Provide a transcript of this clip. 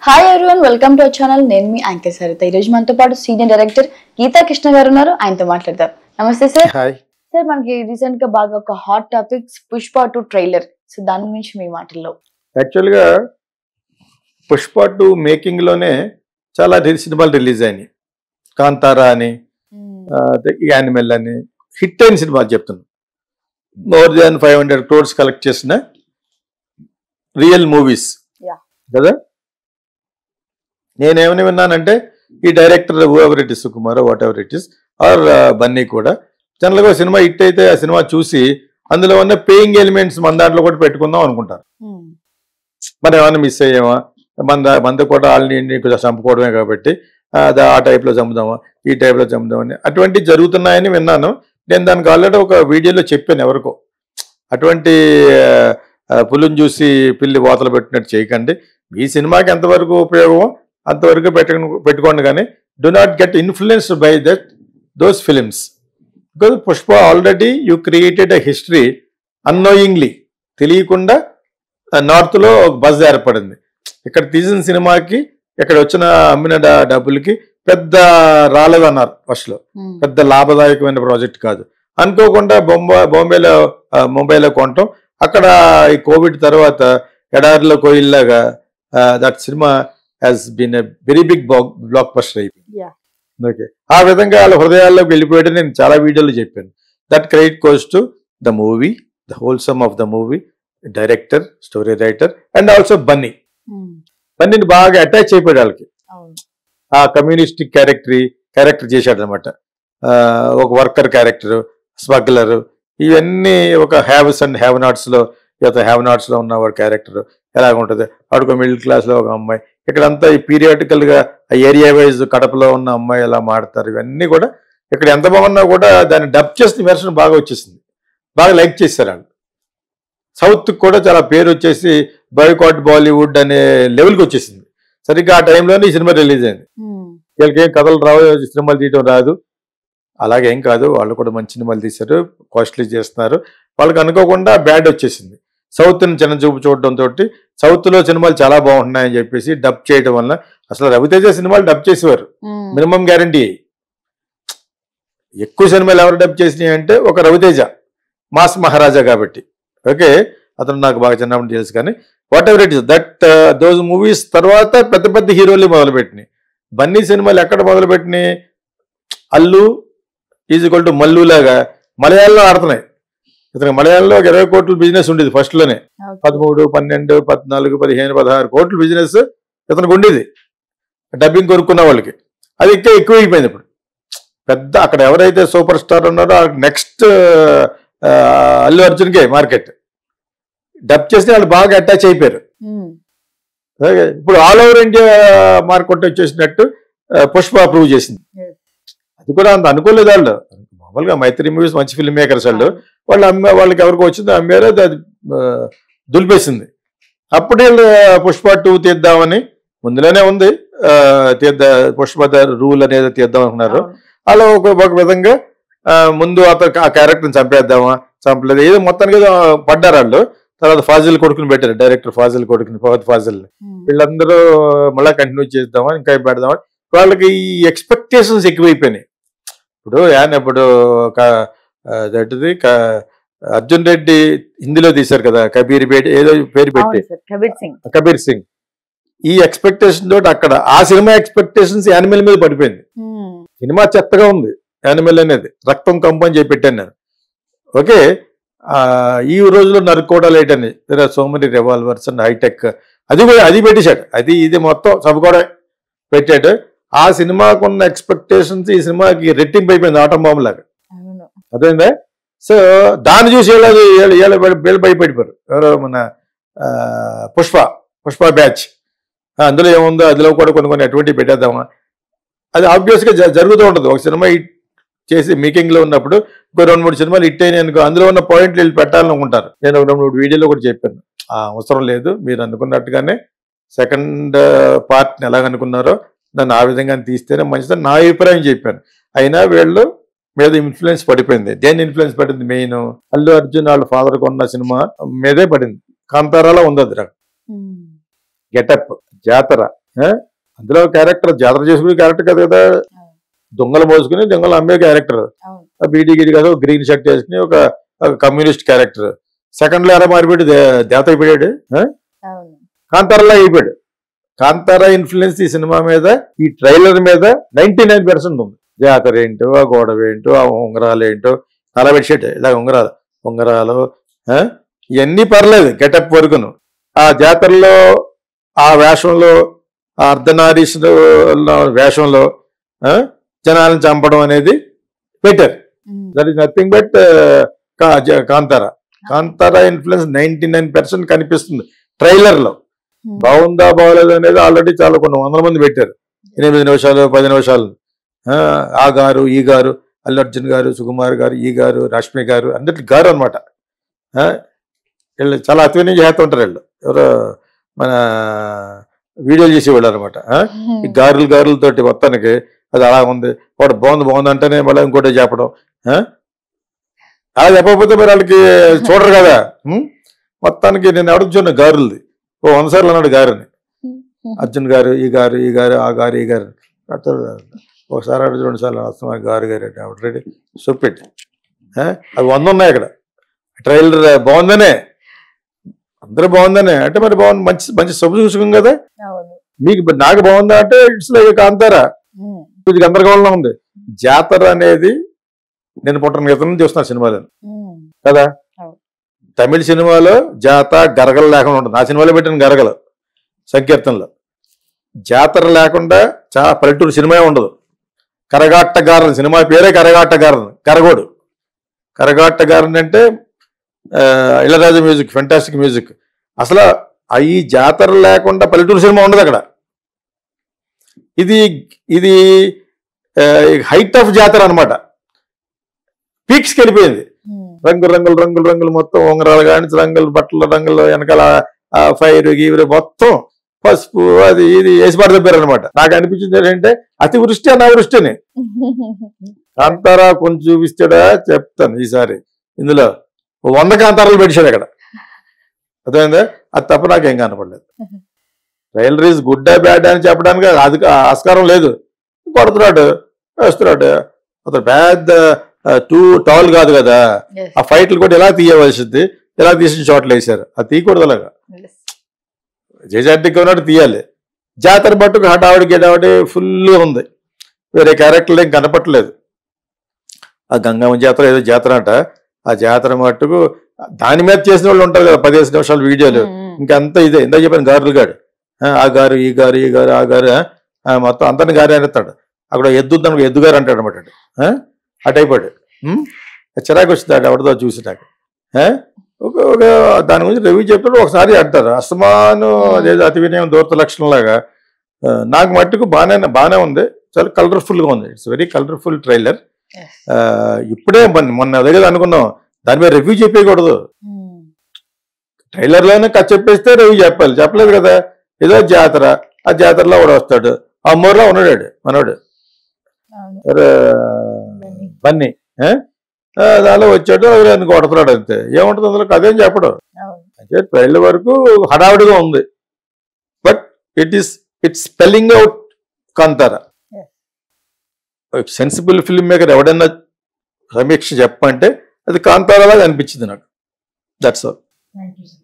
Hi everyone welcome to our channel నేను మీ anchor Saritha ఈ రోజు మనతో పాటు సీనియర్ డైరెక్టర్ గీతా కృష్ణ గారు ఉన్నారు ఆయనతో మాట్లాడదాం నమస్తే సార్ హాయ్ సార్ మనకి రీసెంట్ గా బాగా ఒక hot topic Pushpa two trailer so దాని గురించి మీ మాటల్లో యాక్చువల్గా పుష్ప టూ మేకింగ్లోనే చాలా రి- సినిమాలు రిలీజ్ అయినాయి కాంతారా అని యానిమల్ అని హిట్ అయిన సినిమాలు చెప్తున్నాను more than five hundred crores collect చేసిన రియల్ మూవీస్ Yeah. కదా నేనేమని విన్నానంటే ఈ director ever it is Sukumar whatever it is or Bunny కూడా జనరల్గా సినిమా హిట్ అయితే ఆ సినిమా చూసి అందులో ఉన్న పేయింగ్ ఎలిమెంట్స్ మన దాంట్లో కూడా పెట్టుకుందాం అనుకుంటారు మనం ఏమైనా మిస్ అయ్యామా మన మంద కూడా వాళ్ళని కొంచెం చంపుకోవడమే కాబట్టి ఆ, దా- ఆ టైప్లో చంపుదామా ఈ టైప్లో చంపుదామని అటువంటివి జరుగుతున్నాయని విన్నాను నేను దానికి ఆల్రెడీ ఒక వీడియోలో చెప్పాను ఎవరికో అటువంటి ఆ, పులుని చూసి పిల్లి వాతలు పెట్టినట్టు చేయకండి ఈ సినిమాకి ఎంతవరకు ఉపయోగమో అంతవరకు పెట్ట పెట్టుకోండి కానీ do not get influenced by that those films because Pushpa already you created a history annoyingly తెలియకుండా నార్త్ లో ఒక బజ్ ఏర్పడింది ఇక్కడ తీసిన సినిమాకి ఇక్కడ వచ్చిన అమ్మిన డ- డబ్బులకి పెద్ద రాలేదన్నారు ఫస్ట్ లో పెద్ద లాభదాయకమైన ప్రాజెక్ట్ కాదు అనుకోకుండా బొంబా బాంబేలో ఆ, ముంబైలో కొనటం అక్కడ ఈ కోవిడ్ తర్వాత ఎడారిలో కోయిల్లాగా దట్ సినిమా has been a very big blockbuster అయిపోయింది Yeah. ఓకే ఆ విధంగా వాళ్ళ హృదయాల్లోకి వెళ్ళిపోయాడు నేను చాలా వీడియోలు చెప్పాను that credit goes to the movie the wholesome of the movie director story writer and also Bunny బన్నీని బాగా అటాచ్ అయిపోయాడు వాళ్ళకి అవును ఆ కమ్యూనిస్టిక్ క్యారెక్టర్ క్యారెక్టర్ చేశాడు అనమాట ఒక వర్కర్ క్యారెక్టర్ స్మగ్లర్ ఇవన్నీ ఒక హ్యావ్స్ అండ్ హ్యావ్ నాట్స్ లో లేకపోతే హ్యావ్ నాట్స్ లో ఉన్న వాడు క్యారెక్టర్ ఎలాగ ఉంటుంది వాడికి మిడిల్ క్లాస్ లో ఒక అమ్మాయి ఇక్కడంతా ఈ పీరియాటికల్ గా ఏరియా వైజ్ కడపలో ఉన్న అమ్మాయి ఎలా మాడతారు ఇవన్నీ కూడా ఇక్కడ ఎంత బాగున్నా కూడా దాన్ని డబ్ చేసిన వెర్షన్ బాగా వచ్చేసింది బాగా లైక్ చేశారు వాళ్ళు సౌత్ కూడా చాలా పేరు వచ్చేసి బాయ్కాట్ బాలీవుడ్ అనే లెవెల్కి వచ్చేసింది సరిగ్గా ఆ టైంలోనే ఈ సినిమా రిలీజ్ అయింది వీళ్ళకి ఏం కథలు రావు సినిమాలు తీయటం రాదు అలాగే ఏం కాదు వాళ్ళు కూడా మంచి సినిమాలు తీశారు కాస్ట్లీ చేస్తున్నారు వాళ్ళకి అనుకోకుండా బ్యాడ్ వచ్చేసింది సౌత్ని చిన్న చూపు చూడటం తోటి సౌత్లో సినిమాలు చాలా బాగుంటున్నాయని చెప్పేసి డబ్ చేయడం వల్ల అసలు రవితేజ సినిమాలు డబ్ చేసేవారు మినిమం గ్యారంటీ ఎక్కువ సినిమాలు ఎవరు డబ్ చేసినాయి అంటే ఒక రవితేజ మాస్ మహారాజా కాబట్టి ఓకే అతను నాకు బాగా చిన్నప్పుడు తెలుసు కానీ whatever it is that those movies తర్వాత పెద్ద పెద్ద హీరోలు మొదలుపెట్టినాయి బన్నీ సినిమాలు ఎక్కడ మొదలుపెట్టినాయి Allu is equal to Mallu లాగా మలయాళంలో ఆడుతున్నాయి ఇతనికి మలయాళంలో ఒక ఇరవై కోట్ల బిజినెస్ ఉండేది ఫస్ట్ లోనే పదమూడు పన్నెండు పద్నాలుగు పదిహేను పదహారు కోట్ల బిజినెస్ ఇతనికి ఉండేది డబ్బింగ్ కొనుక్కున్న వాళ్ళకి అది ఇంకా ఎక్కువ అయిపోయింది ఇప్పుడు పెద్ద అక్కడ ఎవరైతే సూపర్ స్టార్ ఉన్నారో నెక్స్ట్ అల్లు అర్జున్కే మార్కెట్ డబ్ చేస్తే వాళ్ళు బాగా అటాచ్ అయిపోయారు అలాగే ఇప్పుడు ఆల్ ఓవర్ ఇండియా మార్కెట్ వచ్చేసినట్టు ఆ, పుష్ప ప్రూవ్ చేసింది Yes. అది కూడా అంత అనుకోలేదు వాళ్ళు మామూలుగా మైత్రి మూవీస్ మంచి ఫిల్మ్ మేకర్స్ వాళ్ళు వాళ్ళు అమ్మే వాళ్ళకి ఎవరికి వచ్చిందో అమ్మారో అది ఆ, దులిపేసింది అప్పుడు వీళ్ళు పుష్ప టూ తీద్దామని ముందులోనే ఉంది ఆ, తీద్ద పుష్ప రూల్ అనేది తీద్దాం అనుకున్నారు అలా ఒక ఒక విధంగా ఆ, ముందు అతను ఆ క్యారెక్టర్ని చంపేద్దామా చంపలేదు ఏదో మొత్తానికి ఏదో పడ్డారు వాళ్ళు తర్వాత ఫాజిల్ కొడుకుని పెట్టారు డైరెక్టర్ ఫాజిల్ కొడుకుని ఫహద్ ఫాజిల్ వీళ్ళందరూ మళ్ళీ కంటిన్యూ చేద్దామా ఇంకా ఏం పెడదామా వాళ్ళకి ఈ ఎక్స్పెక్టేషన్స్ ఎక్కువైపోయినాయి ఇప్పుడు ఆయన ఇప్పుడు క- ఆ, దట్టిది క- అర్జున్ రెడ్డి హిందీలో తీశారు కదా కబీర్ బేటి ఏదో పేరు పెట్టి అవును సార్ కబీర్ సింగ్ కబీర్ సింగ్ ఈ ఎక్స్పెక్టేషన్ తోటి అక్కడ ఆ సినిమా ఎక్స్పెక్టేషన్స్ యానిమల్ మీద పడిపోయింది సినిమా చెత్తగా ఉంది యానిమల్ అనేది రక్తం కంపు అని చెప్పి పెట్టాను నేను ఓకే ఆ, ఈ రోజులో నరుక్కోవడాలు ఏంటని so many revolvers and hitech అది కూడా అది పెట్టేశాడు అది ఇది మొత్తం కూడా పెట్టాడు ఆ సినిమాకు ఉన్న ఎక్స్పెక్టేషన్స్ ఈ సినిమాకి రెట్టింపు అయిపోయింది ఆటం బాంబు లాగా అవును అర్థమైందా సో దాన్ని చూసి వీళ్ళు వీళ్ళు- వీళ్ళు భయ- వీళ్ళు భయపడిపోయారు ఎవరో మన ఆ, పుష్ప పుష్ప బ్యాచ్ అందులో ఏముందో అందులో కూడా కొన్ని కొన్ని అటువంటి పెట్టేద్దామా అది ఆబ్వియస్గా జరుగుతూ ఉంటుంది ఒక సినిమా హిట్ చేసి మేకింగ్ లో ఉన్నప్పుడు ఇంకో రెండు మూడు సినిమాలు హిట్ అయినాయి అనుకో అందులో ఉన్న పాయింట్లు వీళ్ళు పెట్టాలనుకుంటారు నేను ఒక రెండు మూడు వీడియోలో కూడా చెప్పాను ఆ అవసరం లేదు మీరు అనుకున్నట్టుగానే సెకండ్ పార్ట్ని ఎలాగనుకున్నారో దాన్ని ఆ విధంగా తీస్తేనే మంచిదని నా అభిప్రాయం చెప్పాను అయినా వీళ్ళు మీద ఇన్ఫ్లుయెన్స్ పడిపోయింది దేని ఇన్ఫ్లుయెన్స్ పడింది మెయిన్ అల్లు అర్జున్ వాళ్ళ ఫాదర్ కొన్న సినిమా మీదే పడింది కాంతారాలో ఉంది అది గెటప్ జాతర ఆ? అందులో క్యారెక్టర్ జాతర చేసుకునే క్యారెక్టర్ కదా కదా దొంగలు మోసుకుని దొంగలు అమ్మే క్యారెక్టర్ అవును బీడీ గిడి కదా గ్రీన్ షర్ట్ వేసుకుని ఒక కమ్యూనిస్ట్ క్యారెక్టర్ సెకండ్ లో ఎలా మారిపోయాడు దే- దేవత అయిపోయాడు ఆ? అవును కాంతారలా అయిపోయాడు కాంతారా ఇన్ఫ్లుయెన్స్ ఈ సినిమా మీద ఈ ట్రైలర్ మీద నైన్టీ నైన్ పర్సెంట్ ఉంది జాతర ఏంటో ఆ గొడవ ఏంటో ఆ ఉంగరాలు ఏంటో తల బెడ్షీట్ ఇలా ఉంగరాలు ఉంగరాలు ఆ? ఇవన్నీ పర్లేదు గెటప్ వరకును ఆ జాతరలో ఆ వేషంలో ఆ అర్ధనారీశ్వర వేషంలో ఆ? జనాలను చంపడం అనేది better um. That is nothing but Kantara Kantara influence ninety nine percent కనిపిస్తుంది ట్రైలర్ లో ఉమ్. బాగుందా బాగోలేదు అనేది ఆల్రెడీ చాలా కొన్ని వందల మంది పెట్టారు ఎనిమిది నిమిషాలు పది నిమిషాలు ఆ, ఆ గారు ఈ గారు అల్లు అర్జున్ గారు సుకుమార్ గారు ఈ గారు రష్మి గారు అందరి గారు అనమాట వీళ్ళు చాలా అతివినయం చేస్తుంటారు వీళ్ళు ఎవరో మన వీడియోలు చేసేవాళ్ళు అనమాట ఈ గారులు గారులతోటి మొత్తానికి అది అలా ఉంది వాడు బాగుంది బాగుంది అంటేనే మళ్ళీ ఇంకోటి చెప్పడం ఆ? అలా చెప్పకపోతే మరి వాళ్ళకి చూడరు కదా ఉం? మొత్తానికి నేను అడుగుతున్న గారులది ఓ వంద సార్లు అన్నాడు గారుని అర్జున్ గారు ఈ గారు ఈ గారు ఆ గారు ఈ గారు అట్లా ఒకసారి అడుగు రెండు సార్లు వస్తున్నా గారు గారు అంటే రెడీ సొప్పెట్టి అవి వంద ఉన్నాయి అక్కడ ట్రైలర్ బాగుందనే అందరూ బాగుందనే అంటే మరి బాగుంది మంచి మంచి శుభ సూచకం కదా అవును మీకు నాకు బాగుందా అంటే ఇట్స్ లైక్ కాంతారా ఉమ్. ఇది గందరగోళంగా ఉంది జాతర అనేది నేను పుట్టిన క్రితం నుంచి చూస్తున్నా సినిమాలో ఉమ్. కదా అవును. తమిళ సినిమాలో జాత గరగలు లేకుండా ఉంటుంది ఆ సినిమాలో పెట్టిన గరగలు సంకీర్తనలో జాతర లేకుండా చాలా పల్లెటూరు సినిమా ఉండదు కరగాట్టగారన్ సినిమా పేరే కరగాట్టగారన్ కరగోడు కరగాట్టగారన్ అంటే ఆ, ఇళరాజు మ్యూజిక్ ఫెంటాస్టిక్ మ్యూజిక్ అసలు ఆ ఈ జాతర లేకుండా పల్లెటూరు సినిమా ఉండదు అక్కడ ఇది ఇది హైట్ ఆఫ్ జాతర అనమాట పీక్స్కి వెళ్ళిపోయింది ఉమ్. రంగు రంగులు రంగులు రంగులు మొత్తం ఉంగరాలు కానీ రంగులు బట్టలు రంగులు వెనకాల ఆ ఫైర్ గీవరు మొత్తం పసుపు అది ఇది వేసి పడదబ్బారు అనమాట నాకు అనిపించింది ఏంటంటే అతివృష్టి అనావృష్టిని కాంతారా కొంచెం చూపిస్తాడా చెప్తాను ఈసారి ఇందులో ఓ వంద కాంతారాలు పెట్టాడు అక్కడ అర్థమైందా అది తప్ప నాకేం కనపడలేదు ట్రైలర్ ఈజ్ గుడ్ బ్యాడ్ అని చెప్పడానికి అది ఆస్కారం లేదు కొడుతున్నాడు వేస్తున్నాడు అతను పెద్ద టూ టాల్ కాదు కదా Yes. ఆ ఫైట్లు కూడా ఎలా తీయవలసింది ఎలా తీసిన షాట్లు వేశారు అది తీయకూడదు అలాగా Yes. జయజాటికి ఉన్నట్టు తీయాలి జాతర పట్టుకు హడావుడి గిడావుడి ఫుల్గా ఉంది వేరే క్యారెక్టర్లు ఏం కనపట్లేదు ఆ గంగమ్మ జాతర ఏదో జాతర అంట ఆ జాతర మట్టుకు దాని మీద చేసిన వాళ్ళు ఉంటారు కదా పదిహేను నిమిషాల వీడియోలు ఉమ్. ఉమ్. ఇంకంతా ఇదే ఇందా చెప్పాను గారులు గాడు ఆ, ఆ గారు ఈ గారు ఈ గారు ఆ గారు ఆ, మొత్తం అంతని గారు అనేస్తాడు అక్కడ ఎద్దు దానికి ఎద్దు గారు అంటాడు అనమాట అటు అయిపోయాడు ఉం? చిరాకు వచ్చింది ఎవరిదో చూసి నాకు ఆ? ఒక ఒక దాని గురించి రివ్యూ చెప్పినప్పుడు ఒకసారి అంటారు అసమాను అదేదో అతి వినయం దూరత లక్షణం లాగా ఆ, నాకు మట్టుకు బాగానే బాగానే ఉంది చాలా కలర్ఫుల్గా ఉంది it's very colourful trailer Yes. ఇప్పుడే మొన్న మొన్న అదే కదా అనుకున్నాం దాని మీద రివ్యూ చెప్పేయకూడదు ఉమ్. ట్రైలర్ లోనే కథ చెప్పేస్తే రివ్యూ చెప్పాలి చెప్పలేదు కదా ఏదో జాతర ఆ జాతరలో కూడా వస్తాడు ఆ మూరులో ఉన్నాడు మనోడు అవును. ఎవరు? బన్నీ. బన్నీ ఏ? ఆ, దానిలో వచ్చాడు ఆయన కొడుతున్నాడు అంతే ఏముంటుంది అందులో కథ ఏం చెప్పడు అవును. అంటే ట్రైలర్ వరకు హడావుడిగా ఉంది but it is it spelling out Kantara Yes. Sensible film maker ఎవడన్నా సమీక్ష చెప్పంటే అది కాంతారలాగా అనిపించింది నాకు that's all Thank you, sir.